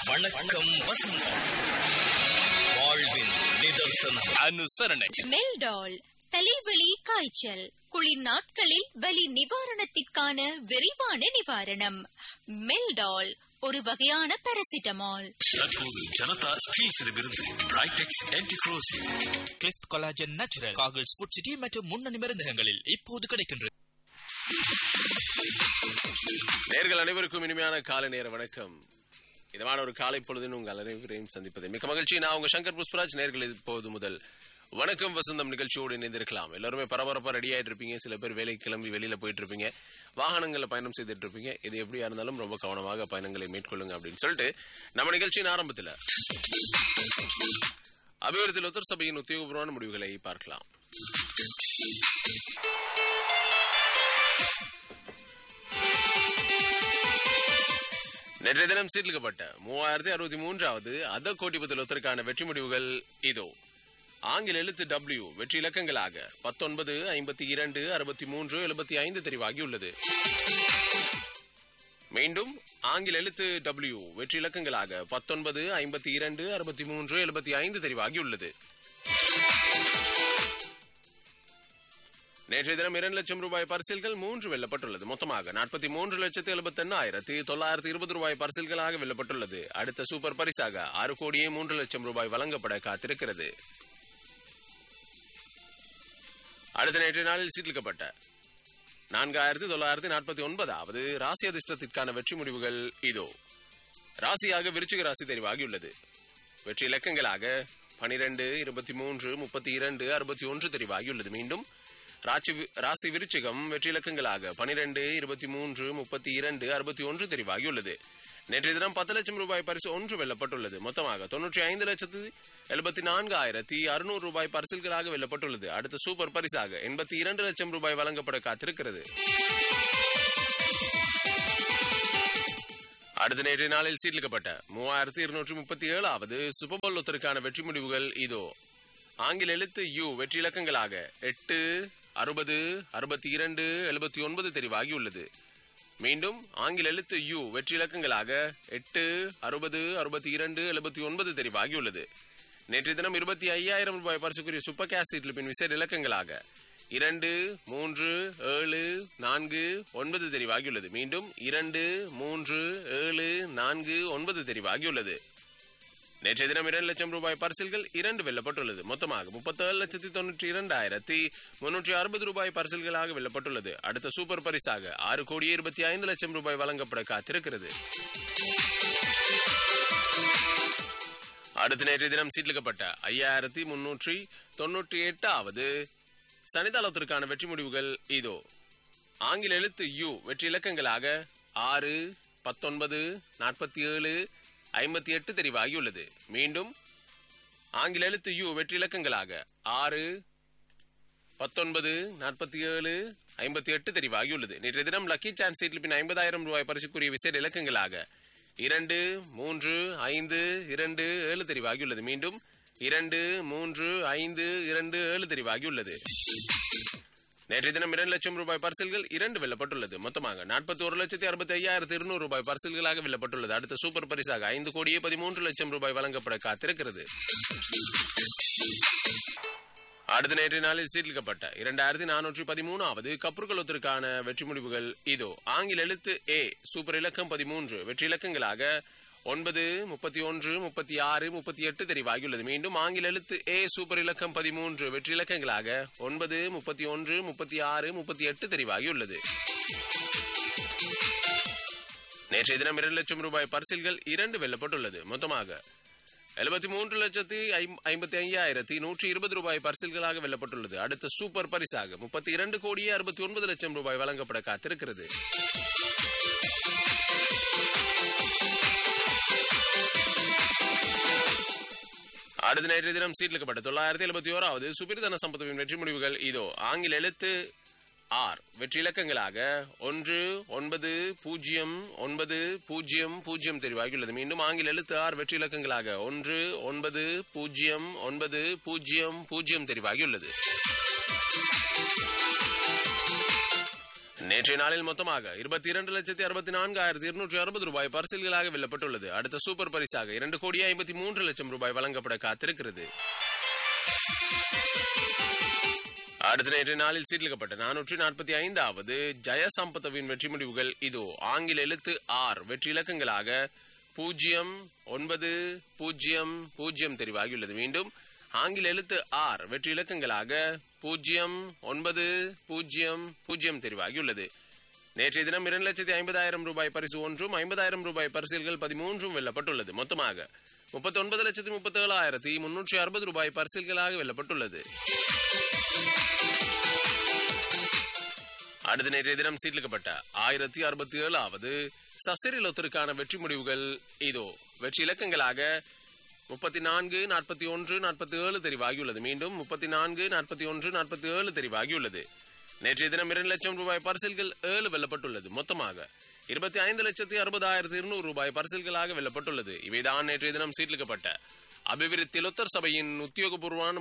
வணக்கம் வசந்தம் வாழ்வின் நிதர்சனம் அனுசரணை மெல்டால் தலைவலி காய்ச்சல் குளிர் நாட்களில் வலி நிவாரணத்திற்கான விரைவான நிவாரணம் மெல்டால் ஒரு வகையான பாராசிட்டமால் தற்போது ஜனதா ஸ்டீல்ஸிடமிருந்து பிரைடெக்ஸ் ஆன்டிக்ரோசிவ் கிளிஃப்ட் கொலாஜன் நேச்சுரல் காகிள்ஸ் ஃபுட் சிட்டி மற்றும் முன்னணி மருந்தகங்களில் இப்போது கிடைக்கின்றது நேர்கள் அனைவருக்கும் இனிமையான காலை நேர வணக்கம் இதமான ஒரு காலை பொழுதுன்னு உங்கள் அனைவரையும் சந்திப்பது மிக மகிழ்ச்சி நான் உங்க சங்கர் புஷ்பராஜ் நேர்கள் இப்போது முதல் வணக்கம் வசந்தம் நிகழ்ச்சியோடு இணைந்திருக்கலாம் எல்லாருமே பரபரப்பா ரெடி ஆயிட்டு இருப்பீங்க சில பேர் வேலைக்கு கிளம்பி வெளியில போயிட்டு இருப்பீங்க வாகனங்களில் பயணம் செய்துட்டு இருப்பீங்க இது எப்படியா இருந்தாலும் ரொம்ப கவனமாக பயணங்களை மேற்கொள்ளுங்க அப்படின்னு சொல்லிட்டு நம்ம நிகழ்ச்சியின் ஆரம்பத்தில் அபிவிருத்தி லொத்தர் சபையின் உத்தியோகபூர்வமான முடிவுகளை பார்க்கலாம் நேற்றைய தினம் சீர்லிக்கப்பட்ட மூவாயிரத்தி அறுபத்தி மூன்றாவது அத கோடிபத்தில் ஒருத்தருக்கான வெற்றி முடிவுகள் இதோ ஆங்கில எழுத்து டபிள்யூ வெற்றி இலக்கங்களாக பத்தொன்பது ஐம்பத்தி இரண்டு அறுபத்தி மூன்று எழுபத்தி ஐந்து தெரிவாகியுள்ளது மீண்டும் ஆங்கில எழுத்து டபிள்யூ வெற்றி இலக்கங்களாக பத்தொன்பது ஐம்பத்தி இரண்டு அறுபத்தி மூன்று எழுபத்தி ஐந்து தெரிவாகியுள்ளது நேற்றைய தினம் இரண்டு லட்சம் ரூபாய் பரிசில்கள் மூன்று வெல்லப்பட்டுள்ளது மொத்தமாக நாற்பத்தி மூன்று லட்சத்து எழுபத்தி எண்ணாயிரத்தி தொள்ளாயிரத்தி இருபது ரூபாய் பரிசில்களாக வெல்லப்பட்டுள்ளது அடுத்த சூப்பர் பரிசாக ஆறு கோடியே மூன்று லட்சம் ரூபாய் வழங்கப்பட காத்திருக்கிறது அடுத்த நேற்றைய நாளில் சீர்லிக்கப்பட்ட நான்காயிரத்தி தொள்ளாயிரத்தி நாற்பத்தி ஒன்பதாவது ராசி அதிர்ஷ்டத்திற்கான வெற்றி முடிவுகள் இதோ ராசியாக விருச்சிக ராசி தெரிவாகியுள்ளது வெற்றி இலக்கங்களாக பனிரெண்டு இருபத்தி மூன்று முப்பத்தி இரண்டு அறுபத்தி ஒன்று தெரிவாகியுள்ளது மீண்டும் ராசி வி- ராசி விருச்சிகம் வெற்றி இலக்கங்களாக பனிரெண்டு இருபத்தி மூன்று முப்பத்தி இரண்டு அறுபத்தி ஒன்று தெரிவாகியுள்ளது நேற்றைய தினம் பத்து லட்சம் ரூபாய் பரிசு ஒன்று வெல்லப்பட்டுள்ளது மொத்தமாக தொன்னூற்றி ஐந்து லட்சத்து எழுபத்தி நான்கு ஆயிரத்தி அறுநூறு ரூபாய் பரிசில்களாக வெல்லப்பட்டுள்ளது அடுத்த சூப்பர் பரிசாக எண்பத்தி இரண்டு லட்சம் ரூபாய் வழங்கப்பட காத்திருக்கிறது அடுத்த நேற்றைய நாளில் சீர்லிக்கப்பட்ட மூவாயிரத்தி இருநூற்றி முப்பத்தி ஏழாவது சூப்பர்போல் ஒத்தருக்கான வெற்றி முடிவுகள் இதோ ஆங்கில எழுத்து யு வெற்றி இலக்கங்களாக எட்டு அறுபது அறுபத்தி இரண்டு எழுபத்தி ஒன்பது தெரிவாகியுள்ளது மீண்டும் ஆங்கில எழுத்து யு வெற்றி இலக்கங்களாக எட்டு அறுபது அறுபத்தி இரண்டு எழுபத்தி ஒன்பது தெரிவாகியுள்ளது நேற்றைய தினம் இருபத்தி ஐயாயிரம் ரூபாய் பரிசுக்குரிய சூப்பர் கேஸ் சீட்டில் பின் விசேட இலக்கங்களாக இரண்டு மூன்று ஏழு நான்கு ஒன்பது தெரிவாகியுள்ளது மீண்டும் இரண்டு மூன்று ஏழு நான்கு ஒன்பது தெரிவாகியுள்ளது நேற்றைய தினம் இரண்டு லட்சம் ரூபாய் பரிசில்கள் இரண்டு வெல்லப்பட்டுள்ளது மொத்தமாக முப்பத்தேழு லட்சத்தி தொண்ணூற்றி இரண்டாயிரத்தி முன்னூற்றி அறுபது ரூபாய் பரிசில்களாக வெல்லப்பட்டுள்ளது அடுத்த சூப்பர் பரிசாக ஆறு கோடியே இருபத்தி ஐந்து லட்சம் ரூபாய் வழங்கப்பட காத்திருக்கிறது அடுத்த நேற்றைய தினம் சீட்லிக்கப்பட்ட ஐயாயிரத்தி முன்னூற்றி தொண்ணூற்றி எட்டாவது சனிதாளத்திற்கான வெற்றி முடிவுகள் இதோ ஆங்கில எழுத்து யு வெற்றி இலக்கங்களாக ஆறு பத்தொன்பது நாற்பத்தி ஏழு ஐம்பத்தி எட்டு தெரிவாகியுள்ளது மீண்டும் ஆங்கில எழுத்து யு வெற்றி இலக்கங்களாக ஆறு பத்தொன்பது நாற்பத்தி ஏழு ஐம்பத்தி எட்டு தெரிவாகியுள்ளது நேற்றைய தினம் லக்கி சான்ஸ் சீட்டில் பின் ஐம்பதாயிரம் ரூபாய் பரிசுக்குரிய விசேட இலக்கங்களாக இரண்டு மூன்று ஐந்து இரண்டு ஏழு தெரிவாகியுள்ளது மீண்டும் இரண்டு மூன்று ஐந்து இரண்டு ஏழு தெரிவாகியுள்ளது நேற்றைய தினம் இரண்டு லட்சம் ரூபாய் பரிசில்கள் இரண்டு வெல்லப்பட்டுள்ளது மொத்தமாக நாற்பத்தி ஒரு லட்சத்தி அறுபத்தி ஐயாயிரத்தி இருநூறு ரூபாய் பரிசில்களாக வெல்லப்பட்டுள்ளது அடுத்த சூப்பர் பரிசாக ஐந்து கோடியே பதிமூன்று லட்சம் ரூபாய் வழங்கப்பட காத்திருக்கிறது அடுத்த நேற்றைய நாளில் சீர்லிக்கப்பட்ட இரண்டாயிரத்தி நானூற்றி பதிமூணாவது கப்புர்களொத்திற்கான வெற்றி முடிவுகள் இதோ ஆங்கில எழுத்து ஏ சூப்பர் இலக்கம் பதிமூன்று வெற்றி இலக்கங்களாக ஒன்பது முப்பத்தி ஒன்று முப்பத்தி ஆறு முப்பத்தி எட்டு தெரிவாகியுள்ளது மீண்டும் ஆங்கில எழுத்து ஏ சூப்பர் இலக்கம் பதிமூன்று வெற்றி இலக்கங்களாக ஒன்பது முப்பத்தி ஒன்று முப்பத்தி ஆறு முப்பத்தி எட்டு தெரிவாகியுள்ளது நேற்றைய தினம் இரண்டு லட்சம் ரூபாய் பரிசில்கள் இரண்டு வெல்லப்பட்டுள்ளது மொத்தமாக எழுபத்தி மூன்று லட்சத்தி ஐம்- ஐம்பத்தி ஐயாயிரத்தி நூற்றி இருபது ரூபாய் பரிசில்களாக வெல்லப்பட்டுள்ளது அடுத்த சூப்பர் பரிசாக முப்பத்தி இரண்டு கோடியே அறுபத்தி ஒன்பது லட்சம் ரூபாய் வழங்கப்பட காத்திருக்கிறது அடுத்த நேற்றைய தினம் சீட்லிக்கப்பட்ட தொள்ளாயிரத்தி எழுபத்தி ஓராவது சுபிர்தன சம்பத்துவின் வெற்றி முடிவுகள் இதோ ஆங்கில எழுத்து ஆர் வெற்றி இலக்கங்களாக ஒன்று ஒன்பது பூஜ்ஜியம் ஒன்பது பூஜ்ஜியம் பூஜ்ஜியம் தெரிவாகியுள்ளது மீண்டும் ஆங்கில எழுத்து ஆர் வெற்றி இலக்கங்களாக ஒன்று ஒன்பது பூஜ்ஜியம் ஒன்பது பூஜ்ஜியம் பூஜ்ஜியம் தெரிவாகியுள்ளது நேற்றைய நாளில் மொத்தமாக இருபத்தி இரண்டு லட்சத்தி அறுபத்தி நான்காயிரத்தி இருநூற்றி அறுபது ரூபாய் பரிசில்களாக வெல்லப்பட்டுள்ளது அடுத்த சூப்பர் பரிசாக இரண்டு கோடி ஐம்பத்தி மூன்று லட்சம் ரூபாய் வழங்கப்பட காத்திருக்கிறது அடுத்த நேற்றைய நாளில் சீர்லிக்கப்பட்ட நானூற்றி நாற்பத்தி ஐந்தாவது ஜெயசம்பத்தவின் வெற்றி முடிவுகள் இதோ ஆங்கில எழுத்து ஆர் வெற்றி இலக்கங்களாக பூஜ்ஜியம் ஒன்பது பூஜ்ஜியம் பூஜ்ஜியம் தெரிவாகியுள்ளது மீண்டும் ஆங்கில எழுத்து ஆர் வெற்றி இலக்கங்களாக பூஜ்ஜியம் ஒன்பது பூஜ்ஜியம் பூஜ்ஜியம் தெரிவாகியுள்ளது நேற்றைய தினம் இரண்டு லட்சத்தி ஐம்பதாயிரம் ரூபாய் பரிசு ஒன்றும் ஐம்பதாயிரம் ரூபாய் பரிசில்கள் பதிமூன்றும் வெல்லப்பட்டுள்ளது மொத்தமாக முப்பத்தி ஒன்பது லட்சத்தி முப்பத்தி ஏழாயிரத்தி முன்னூற்றி அறுபது ரூபாய் பரிசில்களாக வெல்லப்பட்டுள்ளது அடுத்த நேற்றைய தினம் சீர்லிக்கப்பட்ட ஆயிரத்தி அறுபத்தி ஏழாவது சசிரிலொத்திற்கான வெற்றி முடிவுகள் இதோ வெற்றி இலக்கங்களாக முப்பத்தி நான்கு நாற்பத்தி ஒன்று நாற்பத்தி ஏழு தெரிவாகியுள்ளது மீண்டும் முப்பத்தி நான்கு நாற்பத்தி ஒன்று நாற்பத்தி ஏழு தெரிவாகியுள்ளது நேற்றைய தினம் இரண்டு லட்சம் ரூபாய் பரிசில்கள் ஏழு வெல்லப்பட்டுள்ளது மொத்தமாக இருபத்தி ஐந்து லட்சத்தி அறுபதாயிரத்தி இருநூறு ரூபாய் பரிசில்களாக வெல்லப்பட்டுள்ளது இவைதான் நேற்றைய தினம் சீர்லிக்கப்பட்ட அபிவிருத்தி லொத்தர் சபையின் உத்தியோகபூர்வமான